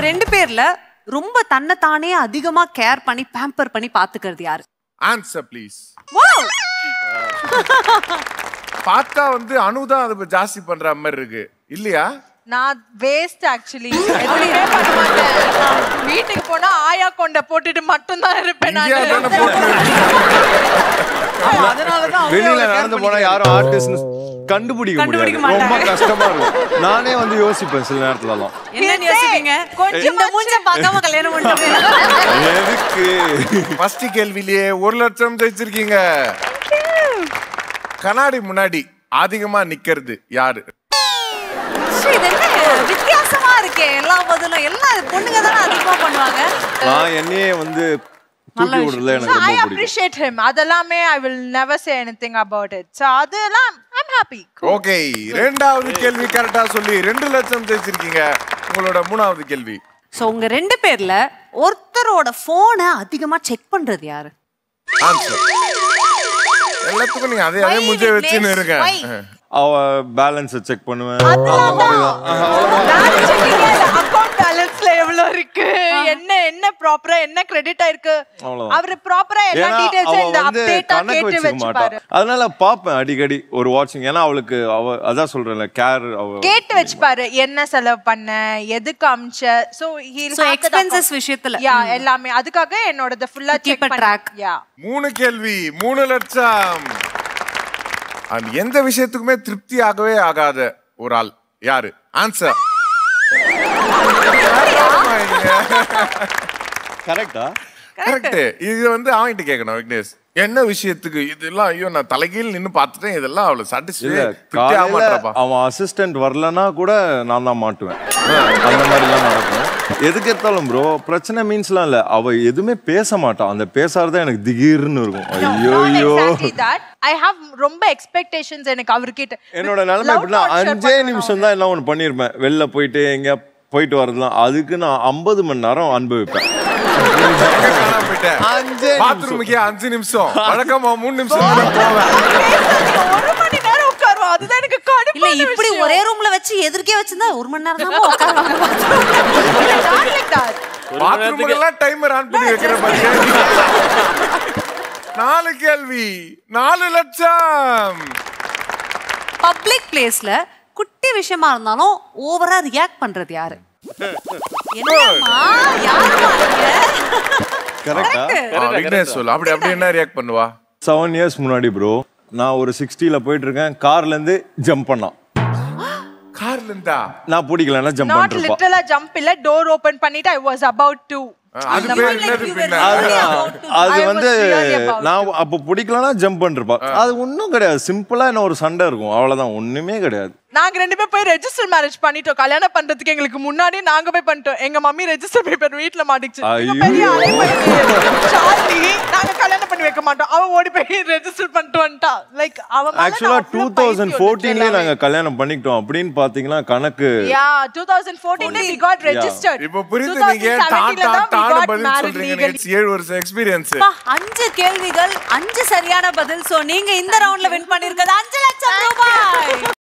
உங்க ரெண்டு பேர்ல ரொம்ப தன்னைத்தானே அதிகமா கேர் பண்ணி பேம்பர் பண்ணி பாத்துக்கிறது யாரு ஆன்சர் ப்ளீஸ் பார்த்தா வந்து அனுதான் அது ஜாஸ்தி பண்ற மாதிரி இருக்கு இல்லையா நான் வேஸ்ட் ஆக்சுவலி எதுவுமே பண்ண மாட்டேன் வீட்டுக்கு போனா ஆயா கொண்ட போட்டுட்டு மட்டும் தான் இருப்பேன் இந்தியா தானே நான் போட்டு அதனாலதான் வெளியில நடந்து போனா யாரும் ஆர்டிஸ்ட் கண்டுபிடிக்க கண்டுபிடிக்க முடியாது ரொம்ப மாட்டாங்க. கஷ்டமா இருக்கும் நானே வந்து யோசிப்பேன் சில நேரத்துலலாம் என்ன யோசிப்பீங்க கொஞ்சமாச்சு- இந்த மூஞ்ச பார்க்காம கல்யாணம் பண்ணிட்டு எதுக்கு ஃபர்ஸ்ட் கேள்வியிலேயே ஒரு லட்சம் ஜெயிச்சிருக்கீங்க கண்ணாடி முன்னாடி அதிகமா நிக்கிறது யாரு சரி, இது என்ன வித்தியாசமா இருக்கே எல்லா பதிலும் எல்லாம் பொண்ணுங்க தானே அதிகமா பண்ணுவாங்க நான் என்னையே வந்து தூக்கி விடுறதுல எனக்கு ஐ ரொம்ப பிடிக்கும் அப்ரிஷியேட் ஹிம் அதெல்லாமே I will never say anything about it so அதெல்லாம் ஐ அம் ஹாப்பி ஓகே ரெண்டாவது கேள்வி கரெக்டா சொல்லி ரெண்டு லட்சம் ஜெயிச்சிருக்கீங்க உங்களோட மூணாவது கேள்வி சோ உங்க ரெண்டு பேர்ல ஒருத்தரோட போனை அதிகமா செக் பண்றது யாரு ஆன்சர் எல்லாத்துக்கும் நீங்க அதே அதே முஞ்சே வச்சுன்னு இருங்க Why? அவ பேலன்ஸை செக் பண்ணுவேன் அந்த மாதிரிதான் அக்கவுண்ட் பேலன்ஸ்ல எவ்வளவு இருக்கு என்ன என்ன ப்ராப்பரா என்ன கிரெடிட் ஆயிருக்கு அவ்வளவுதான். அவரு ப்ராப்பரா எல்லா ஏன்னா டீடைல்ஸ் அவ இந்த வந்து அப்டேட்டா கணக்கு கேட்டு வச்சுக்க மாட்டா வச்சுப்பாரு அதனால பாப்பேன் அடிக்கடி ஒரு வாட்சிங் ஏன்னா அவளுக்கு அவ அதான் சொல்றேன்ல கேர் அவ கேட்டு வச்சுப்பாரு என்ன செலவு பண்ண எதுக்கு அமிச்ச சோ So, expenses விஷயத்துல. யா எல்லாமே அதுக்காக என்னோடது ஃபுல்லா keep செக் a பண்ண track. யா மூணு கேள்வி மூணு லட்சம் அது எந்த விஷயத்துக்குமே திருப்தி ஆகவே ஆகாத ஒரு ஆள் யாரு ஆன்சர் கரெக்டா கரெக்ட் இது வந்து அவன்கிட்ட கேட்கணும் விக்னேஷ் என்ன விஷயத்துக்கு இதெல்லாம் ஐயோ நான் தலைகீழ் நின்னு பார்த்துட்டேன் இதெல்லாம் அவ்வளவு இல்ல சாட்டிஸ்ஃபை திருப்தி ஆக காலையில மாட்டாப்பா அவன் அசிஸ்டன்ட் வரலன்னா கூட நான் தான் மாட்டுவேன் அந்த மாதிரிலாம் நடக்கும் எதுக்கு எடுத்தாலும் ப்ரோ பிரச்சனை மீன்ஸ்லாம் இல்ல அவ எதுவுமே பேச மாட்டான் அந்த பேசாததான் எனக்கு திடீர்னு இருக்கும் ஐயோ ஐயோ ஐ ஹாவ் ரொம்ப எக்ஸ்பெக்டேஷன்ஸ் எனக்கு அவர்கிட்ட என்னோட நிலைமை எப்படின்னா அஞ்சே நிமிஷம் தான் என்ன ஒன்று பண்ணியிருப்பேன் வெளில போயிட்டு எங்க போயிட்டு வரதுலாம் அதுக்கு நான் ஐம்பது மணி நேரம் அனுபவிப்பேன் காணாம போயிட்டேன் அஞ்சே நிமிஷம். பாத்ரூமுக்கே அஞ்சு நிமிஷம் வழக்கமா மூணு நிமிஷம் தான் போவேன் ஒரு மணி நேரம் உட்காருவோம் அதுதான் எனக்கு கடுப்பு இல்ல இப்படி ஒரே ரூம்ல வச்சு எதிர்க்கே வச்சிருந்தா ஒரு மணி நேரம் தான் உட்காருவாங்க பாத்ரூமுக்கு எல்லாம் டைமர் ஆன் பண்ணி வைக்கிற பாத்தியா நாலு கேள்வி நாலு லட்சம் பப்ளிக் பிளேஸ்ல குட்டி விஷயமா இருந்தாலும் ஓவரா ரியாக்ட் பண்றது யாரு என்னம்மா யாரும்மா நீங்க? கரெக்டா ஆ, விக்னேஷ் சொல்லு அப்படி அப்படி என்ன ரியாக்ட் பண்ணுவா செவன் இயர்ஸ் முன்னாடி ப்ரோ நான் ஒரு சிக்ஸ்டில போயிட்டு இருக்கேன் கார்ல இருந்து ஜம்ப் பண்ணான் கார்ல இருந்தா நான் பிடிக்கலன்னா ஜம்ப் நாட் பண்ணிருப்பான் லிட்டரலா ஜம்ப் இல்ல டோர் ஓபன் பண்ணிட்டு ஐ வாஸ் அபௌட் டு அது பேர் என்னது பின்ன அதுதான். அது I was வந்து really about நான் அப்ப பிடிக்கலன்னா ஜம்ப் பண்ணிருப்பா அது ஒண்ணும் கிடையாது சிம்பிளா என்ன ஒரு சண்டை இருக்கும் அவ்வளவுதான் ஒண்ணுமே கிடையாது நாங்க ரெண்டு பேரும் போய் ரெஜிஸ்டர் மேரேஜ் பண்ணிட்டோம் கல்யாணம் பண்றதுக்கு எங்களுக்கு முன்னாடி நாங்க போய் பண்ணிட்டோம் எங்க மம்மி ரெஜிஸ்டர் பேப்பர் வீட்ல மாட்டிச்சு இவ பெரிய ஐயோ. அலைமணி. சார்லி நாங்க கல்யாணம் பண்ணி வைக்க மாட்டோம் அவ ஓடி போய் ரெஜிஸ்டர் பண்ணிட்டு வந்துட்டா லைக் அவ மேல ஆக்சுவலா நான் டூ அவ்வளவு தௌசண்ட் பைத்தியம் ஃபோர்டீன்லயே இருந்துச்சு நாங்க கல்யாணம் பண்ணிக்கிட்டோம் அப்படின்னு பாத்தீங்கன்னா கணக்கு யா 2014 we got registered இப்ப புரியுது நீங்க ஏன் டா 2017 டா தான் we டான்னு got பதில் married சொல்றீங்க legally. நீங்க ஏழு வருஷம் எக்ஸ்பீரியன்ஸ் அப்பா, அஞ்சு கேள்விகள் அஞ்சு சரியான பதில் சோ நீங்க இந்த ரவுண்ட்ல வின் பண்ணிருக்கிறது அஞ்சு லட்சம் ரூபாய்